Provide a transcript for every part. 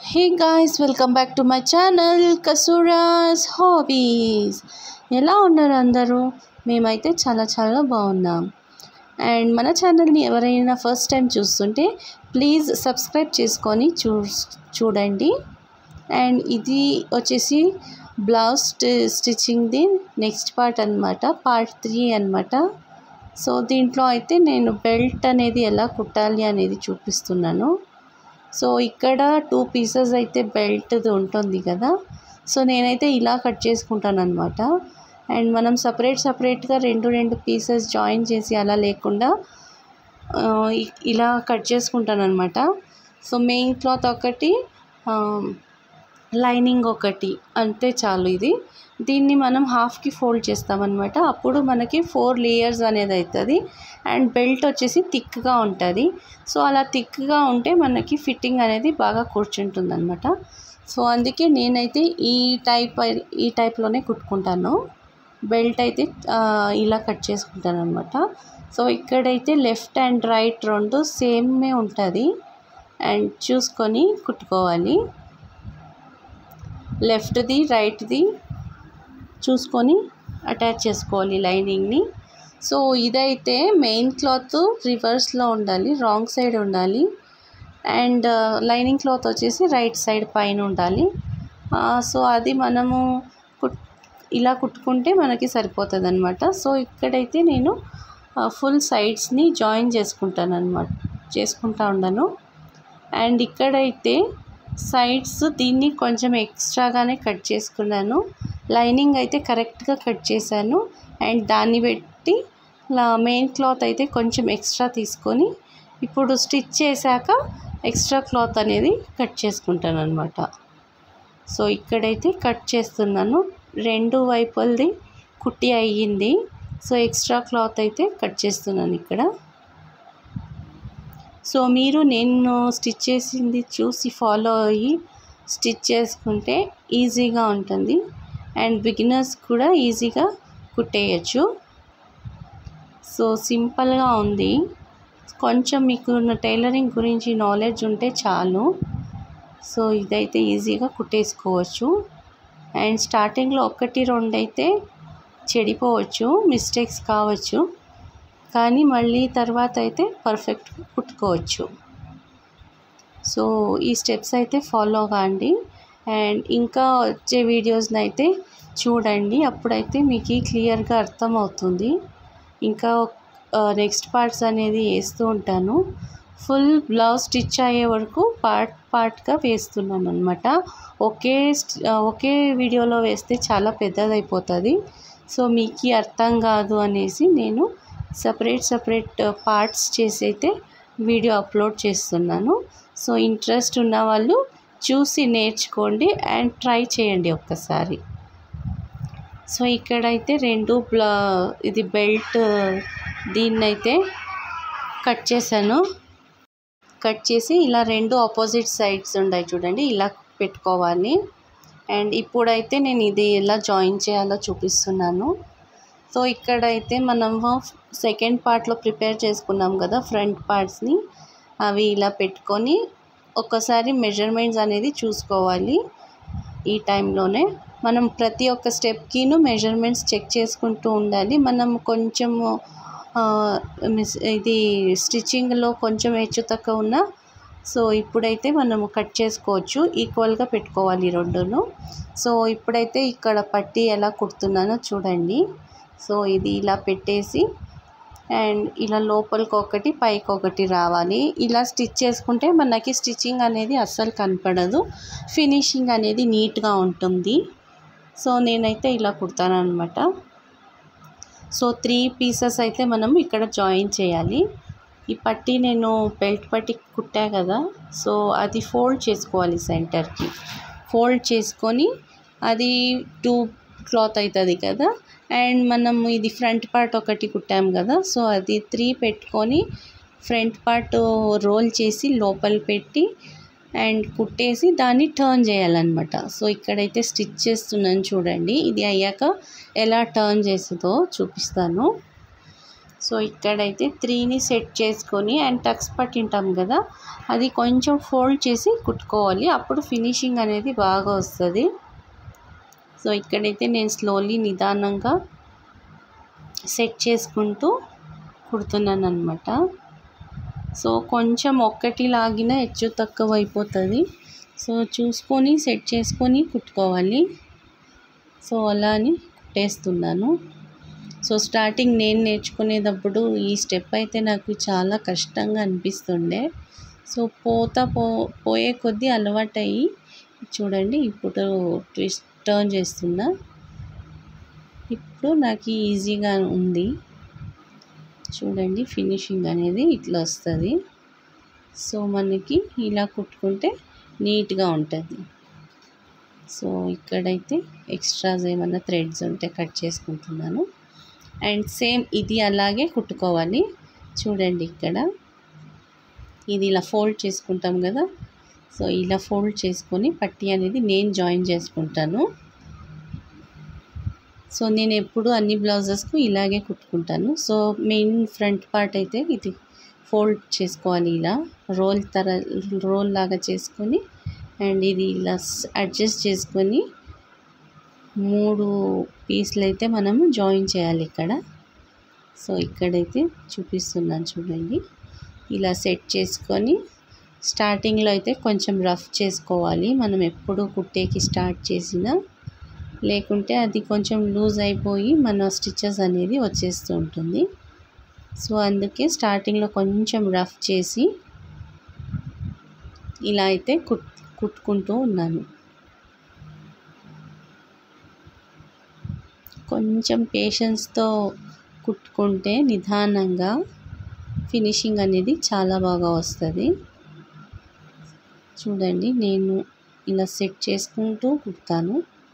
hey guys welcome back to my channel Kasura's hobbies ఎలా ఉన్నారు అందరూ మేమైతే చాలా చాలా బాగున్నాం అండ్ మన ఛానల్ని ఎవరైనా ఫస్ట్ టైం చూస్తుంటే ప్లీజ్ సబ్స్క్రైబ్ చేసుకొని చూ చూడండి అండ్ ఇది వచ్చేసి బ్లౌజ్ స్టిచ్చింగ్ది నెక్స్ట్ పార్ట్ అనమాట పార్ట్ త్రీ అనమాట సో దీంట్లో అయితే నేను బెల్ట్ అనేది ఎలా కుట్టాలి అనేది చూపిస్తున్నాను సో ఇక్కడ టూ పీసెస్ అయితే బెల్ట్ది ఉంటుంది కదా సో నేనైతే ఇలా కట్ చేసుకుంటాను అనమాట అండ్ మనం సపరేట్ సపరేట్గా రెండు రెండు పీసెస్ జాయిన్ చేసి అలా లేకుండా ఆ, ఇ- ఇలా కట్ చేసుకుంటాను అనమాట సో మెయిన్ క్లాత్ ఒకటి ఆ, లైనింగ్ ఒకటి అంతే చాలు ఇది దీన్ని మనం హాఫ్కి ఫోల్డ్ చేస్తామన్నమాట అప్పుడు మనకి ఫోర్ లేయర్స్ అనేది అవుతుంది అండ్ బెల్ట్ వచ్చేసి థిక్గా ఉంటుంది సో అలా థిక్గా ఉంటే మనకి ఫిట్టింగ్ అనేది బాగా కూర్చుంటుంది అనమాట సో అందుకే నేనైతే ఈ టైప్ ఈ టైప్లోనే కుట్టుకుంటాను బెల్ట్ అయితే ఆ, ఇలా కట్ చేసుకుంటాను అనమాట సో ఇక్కడైతే లెఫ్ట్ అండ్ రైట్ రెండు సేమే ఉంటుంది అండ్ చూసుకొని కుట్టుకోవాలి లెఫ్ట్ది రైట్ది చూసుకొని అటాచ్ చేసుకోవాలి లైనింగ్ని సో ఇదైతే మెయిన్ క్లాత్ రివర్స్లో ఉండాలి రాంగ్ సైడ్ ఉండాలి అండ్ లైనింగ్ క్లాత్ వచ్చేసి రైట్ సైడ్ పైన ఉండాలి ఆ, సో అది మనము కుట్ ఇలా కుట్టుకుంటే మనకి సరిపోతుంది అనమాట సో ఇక్కడైతే నేను ఫుల్ సైడ్స్ని జాయిన్ చేసుకుంటాను అనమాట చేసుకుంటా ఉన్నాను అండ్ ఇక్కడైతే సైడ్స్ దీన్ని కొంచెం ఎక్స్ట్రాగానే కట్ చేసుకున్నాను లైనింగ్ అయితే కరెక్ట్గా కట్ చేశాను అండ్ దాన్ని పెట్టి మెయిన్ క్లాత్ అయితే కొంచెం ఎక్స్ట్రా తీసుకొని ఇప్పుడు స్టిచ్ చేశాక ఎక్స్ట్రా క్లాత్ అనేది కట్ చేసుకుంటాను అనమాట సో ఇక్కడైతే కట్ చేస్తున్నాను రెండు వైపులది కుట్టి అయ్యింది సో ఎక్స్ట్రా క్లాత్ అయితే కట్ చేస్తున్నాను ఇక్కడ సో మీరు నేను స్టిచ్ చేసింది చూసి ఫాలో అయ్యి స్టిచ్ చేసుకుంటే ఈజీగా ఉంటుంది అండ్ బిగినర్స్ కూడా ఈజీగా కుట్టేయచ్చు సో సింపుల్గా ఉంది కొంచెం మీకు టైలరింగ్ గురించి నాలెడ్జ్ ఉంటే చాలు సో ఇదైతే ఈజీగా కుట్టేసుకోవచ్చు అండ్ స్టార్టింగ్లో ఒకటి రెండు అయితే చెడిపోవచ్చు మిస్టేక్స్ కావచ్చు కానీ మళ్ళీ తర్వాత అయితే పర్ఫెక్ట్గా కుట్టుకోవచ్చు సో ఈ స్టెప్స్ అయితే ఫాలో కాండి అండ్ ఇంకా వచ్చే వీడియోస్ని అయితే చూడండి అప్పుడైతే మీకు క్లియర్గా అర్థమవుతుంది ఇంకా నెక్స్ట్ పార్ట్స్ అనేది వేస్తూ ఉంటాను ఫుల్ బ్లౌజ్ స్టిచ్ అయ్యే వరకు పార్ట్ పార్ట్గా వేస్తున్నాను అనమాట ఒకే స్ట్- ఒకే వీడియోలో వేస్తే చాలా పెద్దదైపోతుంది సో మీకు అర్థం కాదు అనేసి నేను సపరేట్ సపరేట్ పార్ట్స్ చేసి అయితే వీడియో అప్లోడ్ చేస్తున్నాను సో ఇంట్రెస్ట్ ఉన్న వాళ్ళు చూసి నేర్చుకోండి అండ్ ట్రై చేయండి ఒక్కసారి సో ఇక్కడైతే రెండు బ్లా ఇది బెల్ట్ దీన్నైతే కట్ చేశాను కట్ చేసి ఇలా రెండు ఆపోజిట్ సైడ్స్ ఉన్నాయి చూడండి ఇలా పెట్టుకోవాలి అండ్ ఇప్పుడైతే నేను ఇది ఎలా జాయిన్ చేయాలో చూపిస్తున్నాను సో ఇక్కడైతే మనము సెకండ్ పార్ట్లో ప్రిపేర్ చేసుకున్నాం కదా ఫ్రంట్ పార్ట్స్ని అవి ఇలా పెట్టుకొని ఒక్కసారి మెజర్మెంట్స్ అనేది చూసుకోవాలి ఈ టైంలోనే మనం ప్రతి ఒక్క స్టెప్కిను మెజర్మెంట్స్ చెక్ చేసుకుంటూ ఉండాలి మనం కొంచెము ఆ, మిస్ ఇది స్టిచ్చింగ్లో కొంచెం హెచ్చు తక్కువ ఉన్నా సో ఇప్పుడైతే మనము కట్ చేసుకోవచ్చు ఈక్వల్గా పెట్టుకోవాలి ఈ రెండును సో ఇప్పుడైతే ఇక్కడ పట్టి ఎలా కుడుతున్నానో చూడండి సో ఇది ఇలా పెట్టేసి అండ్ ఇలా లోపలికి ఒకటి పైకి ఒకటి రావాలి ఇలా స్టిచ్ చేసుకుంటే మనకి స్టిచ్చింగ్ అనేది అస్సలు కనపడదు ఫినిషింగ్ అనేది నీట్గా ఉంటుంది సో నేనైతే ఇలా కుడతాను అనమాట సో త్రీ పీసెస్ అయితే మనం ఇక్కడ జాయిన్ చేయాలి ఈ పట్టి నేను బెల్ట్ పట్టి కుట్టా కదా సో అది ఫోల్డ్ చేసుకోవాలి సెంటర్కి ఫోల్డ్ చేసుకొని అది టూ క్లాత్ అవుతుంది కదా అండ్ మనం ఇది ఫ్రంట్ పార్ట్ ఒకటి కుట్టాం కదా సో అది త్రీ పెట్టుకొని ఫ్రంట్ పార్ట్ రోల్ చేసి లోపల పెట్టి అండ్ కుట్టేసి దాన్ని టర్న్ చేయాలన్నమాట సో ఇక్కడైతే స్టిచ్ చేస్తున్నాను చూడండి ఇది అయ్యాక ఎలా టర్న్ చేస్తుందో చూపిస్తాను సో ఇక్కడైతే త్రీని సెట్ చేసుకొని అండ్ టక్స్ పట్టింటాం కదా అది కొంచెం ఫోల్డ్ చేసి కుట్టుకోవాలి అప్పుడు ఫినిషింగ్ అనేది బాగా వస్తుంది సో ఇక్కడైతే నేను స్లోలీ నిదానంగా సెట్ చేసుకుంటూ కుడుతున్నాను అనమాట సో కొంచెం ఒక్కటి లాగిన హెచ్చు తక్కువ అయిపోతుంది సో చూసుకొని సెట్ చేసుకొని కుట్టుకోవాలి సో అలా అని కుట్టేస్తున్నాను సో స్టార్టింగ్ నేను నేర్చుకునేటప్పుడు ఈ స్టెప్ అయితే నాకు చాలా కష్టంగా అనిపిస్తుండే సో పోతా పో పోయే కొద్దీ అలవాటయ్యి చూడండి ఇప్పుడు ట్విస్ట్ టర్న్ చేస్తున్నా ఇప్పుడు నాకు ఈజీగా ఉంది చూడండి ఫినిషింగ్ అనేది ఇట్లా వస్తుంది సో మనకి ఇలా కుట్టుకుంటే నీట్గా ఉంటుంది సో ఇక్కడైతే ఎక్స్ట్రాస్ ఏమన్నా థ్రెడ్స్ ఉంటే కట్ చేసుకుంటున్నాను అండ్ సేమ్ ఇది అలాగే కుట్టుకోవాలి చూడండి ఇక్కడ ఇది ఇలా ఫోల్డ్ చేసుకుంటాం కదా సో ఇలా ఫోల్డ్ చేసుకొని పట్టి అనేది నేను జాయిన్ చేసుకుంటాను సో నేను ఎప్పుడు అన్ని బ్లౌజెస్కు ఇలాగే కుట్టుకుంటాను సో మెయిన్ ఫ్రంట్ పార్ట్ అయితే ఇది ఫోల్డ్ చేసుకోవాలి ఇలా రోల్ తర రోల్ లాగా చేసుకొని అండ్ ఇది ఇలా అడ్జస్ట్ చేసుకొని మూడు పీసులు అయితే మనము జాయిన్ చేయాలి ఇక్కడ సో ఇక్కడైతే చూపిస్తున్నాను చూడండి ఇలా సెట్ చేసుకొని స్టార్టింగ్లో అయితే కొంచెం రఫ్ చేసుకోవాలి మనం ఎప్పుడు కుట్టేకి స్టార్ట్ చేసినా లేకుంటే అది కొంచెం లూజ్ అయిపోయి మన స్టిచెస్ అనేది వచ్చేస్తూ ఉంటుంది సో అందుకే స్టార్టింగ్లో కొంచెం రఫ్ చేసి ఇలా అయితే కుట్ కుట్టుకుంటూ ఉన్నాను కొంచెం పేషెన్స్తో కుట్టుకుంటే నిదానంగా ఫినిషింగ్ అనేది చాలా బాగా వస్తుంది చూడండి నేను ఇలా సెట్ చేసుకుంటూ కుడతాను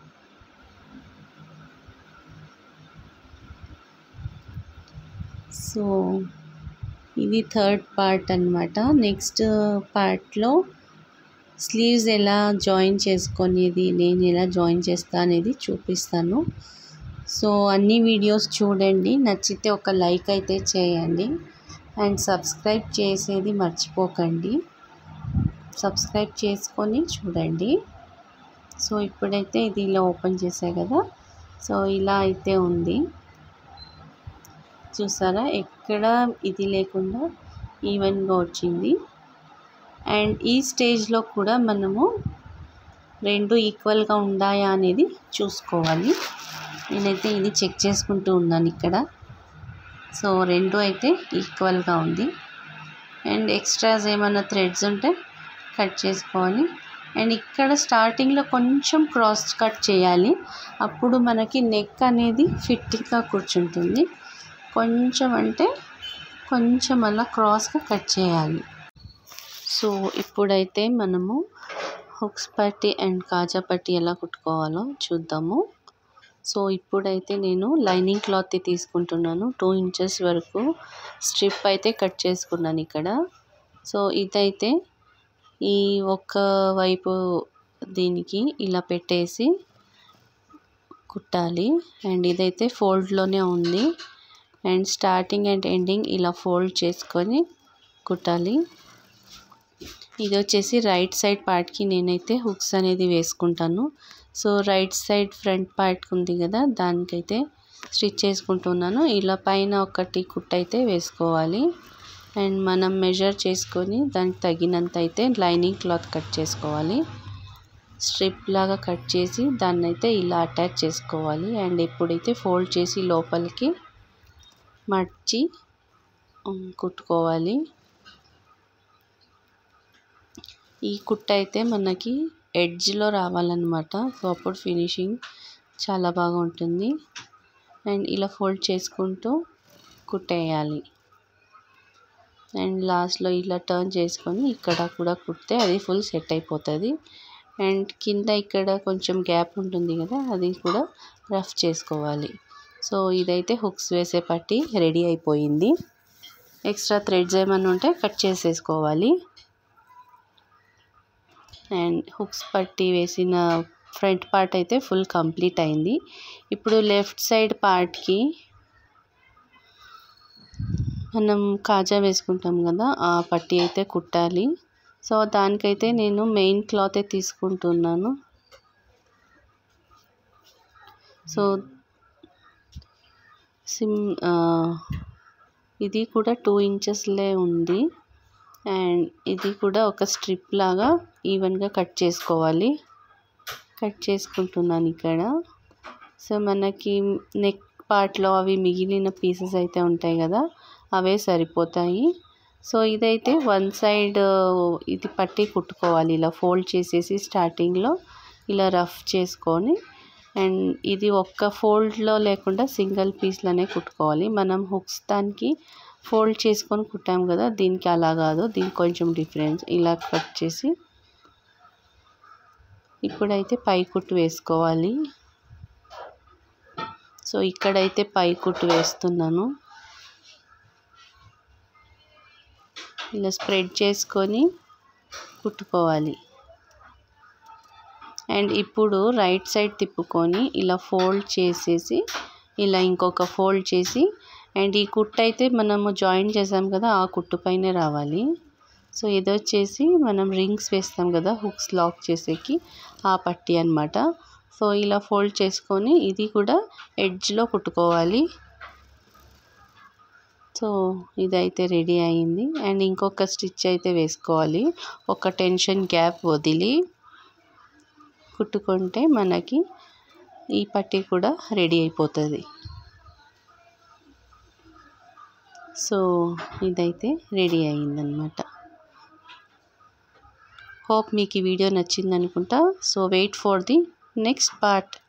సో ఇది థర్డ్ పార్ట్ అనమాట నెక్స్ట్ పార్ట్లో స్లీవ్స్ ఎలా జాయిన్ చేసుకునేది నేను ఎలా జాయిన్ చేస్తా అనేది చూపిస్తాను సో అన్ని వీడియోస్ చూడండి నచ్చితే ఒక లైక్ అయితే చేయండి అండ్ సబ్స్క్రైబ్ చేసేది మర్చిపోకండి సబ్స్క్రైబ్ చేసుకొని చూడండి సో ఇప్పుడైతే ఇది ఇలా ఓపెన్ చేసా కదా సో ఇలా అయితే ఉంది చూసారా ఎక్కడ ఇది లేకుండా ఈవెన్గా వచ్చింది అండ్ ఈ స్టేజ్లో కూడా మనము రెండు ఈక్వల్గా ఉన్నాయా అనేది చూసుకోవాలి నేనైతే ఇది చెక్ చేసుకుంటూ ఉన్నాను ఇక్కడ సో రెండు అయితే ఈక్వల్గా ఉంది అండ్ ఎక్స్ట్రాస్ ఏమైనా థ్రెడ్స్ ఉంటే కట్ చేసుకోవాలి అండ్ ఇక్కడ స్టార్టింగ్లో కొంచెం క్రాస్ కట్ చేయాలి అప్పుడు మనకి నెక్ అనేది ఫిట్గా కూర్చుంటుంది కొంచెం అంటే కొంచెం అలా క్రాస్గా కట్ చేయాలి సో ఇప్పుడైతే మనము హుక్స్ పట్టి అండ్ కాజా పట్టి ఎలా కుట్టుకోవాలో చూద్దాము సో ఇప్పుడైతే నేను లైనింగ్ క్లాత్ తీసుకుంటున్నాను టూ ఇంచెస్ వరకు స్ట్రిప్ అయితే కట్ చేసుకున్నాను ఇక్కడ సో ఇదైతే ఈ ఒక్క వైపు దీనికి ఇలా పెట్టేసి కుట్టాలి అండ్ ఇదైతే ఫోల్డ్లోనే ఉంది అండ్ స్టార్టింగ్ అండ్ ఎండింగ్ ఇలా ఫోల్డ్ చేసుకొని కుట్టాలి ఇది వచ్చేసి రైట్ సైడ్ పార్ట్కి నేనైతే హుక్స్ అనేది వేసుకుంటాను so right side front part ఉంది కదా దానికైతే స్టిచ్ చేసుకుంటున్నాను ఇలా పైన ఒకటి కుట్ అయితే వేసుకోవాలి అండ్ మనం మెజర్ చేసుకొని దానికి తగినంత అయితే లైనింగ్ క్లాత్ కట్ చేసుకోవాలి స్ట్రిప్ లాగా కట్ చేసి దాన్ని అయితే ఇలా అటాచ్ చేసుకోవాలి అండ్ ఎప్పుడైతే ఫోల్డ్ చేసి లోపలికి మర్చి కుట్టుకోవాలి ఈ కుట్ట అయితే మనకి ఎడ్జ్లో రావాలన్నమాట సో అప్పుడు ఫినిషింగ్ చాలా బాగా ఉంటుంది అండ్ ఇలా ఫోల్డ్ చేసుకుంటూ కుట్టేయాలి అండ్ లాస్ట్లో ఇలా టర్న్ చేసుకొని ఇక్కడ కూడా కుడితే అది ఫుల్ సెట్ అయిపోతుంది అండ్ కింద ఇక్కడ కొంచెం గ్యాప్ ఉంటుంది కదా అది కూడా రఫ్ చేసుకోవాలి సో ఇదైతే హుక్స్ వేసే పట్టి రెడీ అయిపోయింది ఎక్స్ట్రా థ్రెడ్స్ ఏమైనా ఉంటే కట్ చేసేసుకోవాలి అండ్ హుక్స్ పట్టి వేసిన ఫ్రంట్ పార్ట్ అయితే ఫుల్ కంప్లీట్ అయింది ఇప్పుడు లెఫ్ట్ సైడ్ పార్ట్కి మనం కాజా వేసుకుంటాం కదా ఆ పట్టీ అయితే కుట్టాలి సో దానికైతే నేను మెయిన్ క్లాతే తీసుకుంటున్నాను సో సిమ్ ఇది కూడా టూ ఇంచెస్లే ఉంది అండ్ ఇది కూడా ఒక స్ట్రిప్ లాగా ఈవెన్గా కట్ చేసుకోవాలి కట్ చేసుకుంటున్నాను ఇక్కడ సో మనకి నెక్ పార్ట్లో అవి మిగిలిన పీసెస్ అయితే ఉంటాయి కదా అవే సరిపోతాయి సో ఇదైతే వన్ సైడ్ ఇది పట్టి కుట్టుకోవాలి ఇలా ఫోల్డ్ చేసేసి స్టార్టింగ్లో ఇలా రఫ్ చేసుకొని అండ్ ఇది ఒక్క ఫోల్డ్లో లేకుండా సింగిల్ పీస్లోనే కుట్టుకోవాలి మనం హుక్స్ దానికి ఫోల్డ్ చేసుకొని కుట్టాం కదా దీనికి అలా కాదు దీనికి కొంచెం డిఫరెన్స్ ఇలా కట్ చేసి ఇప్పుడైతే పై కుట్టు వేసుకోవాలి సో ఇక్కడైతే పై కుట్టు వేస్తున్నాను ఇలా స్ప్రెడ్ చేసుకొని కుట్టుకోవాలి అండ్ ఇప్పుడు రైట్ సైడ్ తిప్పుకొని ఇలా ఫోల్డ్ చేసేసి ఇలా ఇంకొక ఫోల్డ్ చేసి అండ్ ఈ కుట్టు అయితే మనము జాయిన్ చేసాం కదా ఆ కుట్టు పైనే రావాలి సో ఇది వచ్చేసి మనం రింగ్స్ వేస్తాం కదా హుక్స్ లాక్ చేసేకి ఆ పట్టి అనమాట సో ఇలా ఫోల్డ్ చేసుకొని ఇది కూడా ఎడ్జ్లో కుట్టుకోవాలి సో ఇదైతే రెడీ అయింది అండ్ ఇంకొక స్టిచ్ అయితే వేసుకోవాలి ఒక టెన్షన్ గ్యాప్ వదిలి కుట్టుకుంటే మనకి ఈ పట్టీ కూడా రెడీ అయిపోతుంది సో ఇదైతే రెడీ అయిందనమాట హోప్ మీకు ఈ వీడియో నచ్చింది అనుకుంటా so wait for the next part